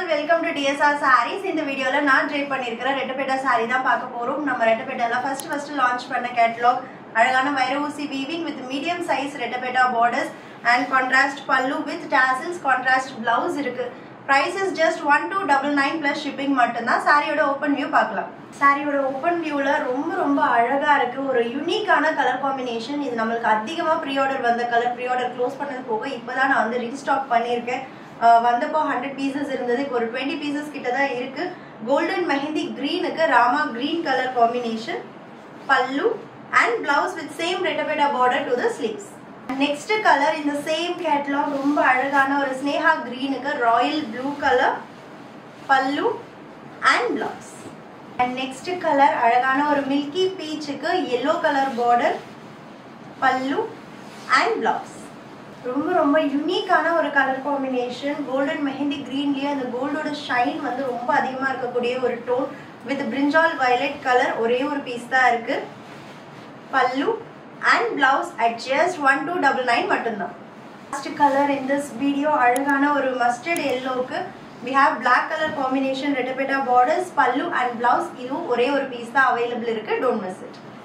welcome to TSR saris இந்த வீடியோல நான் ட்ரை பண்ணியிருக்கிற ரெட்டப்பேட்டா சாரி தான் பார்க்க போறோம் நம்ம ரெட்டப்பேட்டால ஃபர்ஸ்ட் ஃபர்ஸ்ட் லான்ச் பண்ண கேட்டலாக் அழகான வைர ஊசி weaving with medium size Rettapetta borders and contrast pallu with tassels contrast blouse இருக்கு price is just one two double nine plus shipping மட்டும்தான் சாரியோட ஓப்பன் வியூ பார்க்கலாம் சாரியோட ஓப்பன் வியூல ரொம்ப ரொம்ப அழகா இருக்கு ஒரு யூனிக்கான கலர் காம்பினேஷன் இது நம்மளுக்கு அதிகமா ப்ரீ ஆர்டர் வந்த கலர் ப்ரீ ஆர்டர் க்ளோஸ் பண்ணது போக இப்போதான் நான் வந்து ரீஸ்டாக் பண்ணியிருக்கேன் அஹ் வந்தப்போ ஹண்ட்ரட் பீசஸ் இருந்தது இப்போ ஒரு டுவெண்ட்டி பீசஸ் கிட்ட தான் இருக்கு கோல்டன் மெஹந்தி க்ரீனுக்கு Rama green colour combination pallu and blouse with same Rettapetta border to the sleeves next colour இந்த சேம் கேட்லாக் ரொம்ப அழகான ஒரு ஸ்னேஹா க்ரீனுக்கு royal blue colour pallu and blouse and next colour அழகான ஒரு மில்கி பீச்சுக்கு yellow colour border pallu and blouse ரொம்ப ரொம்ப யூனிக்கான ஒரு கலர் காம்பினேஷன் கோல்டன் மெஹந்தி க்ரீன்லேயே அந்த கோல்டோட ஷைன் வந்து ரொம்ப அதிகமாக இருக்கக்கூடிய ஒரு tone with brinjal violet colour ஒரே ஒரு பீஸ் தான் இருக்கு pallu and blouse at just one two double nine மட்டும்தான் last colour in this video அழகான ஒரு மஸ்டர்ட் எல்லோவுக்கு we have black colour combination Rettapetta borders pallu and blouse இதுவும் ஒரே ஒரு பீஸ் தான் அவைலபிள் இருக்கு டோன்ட் மிஸ் இட்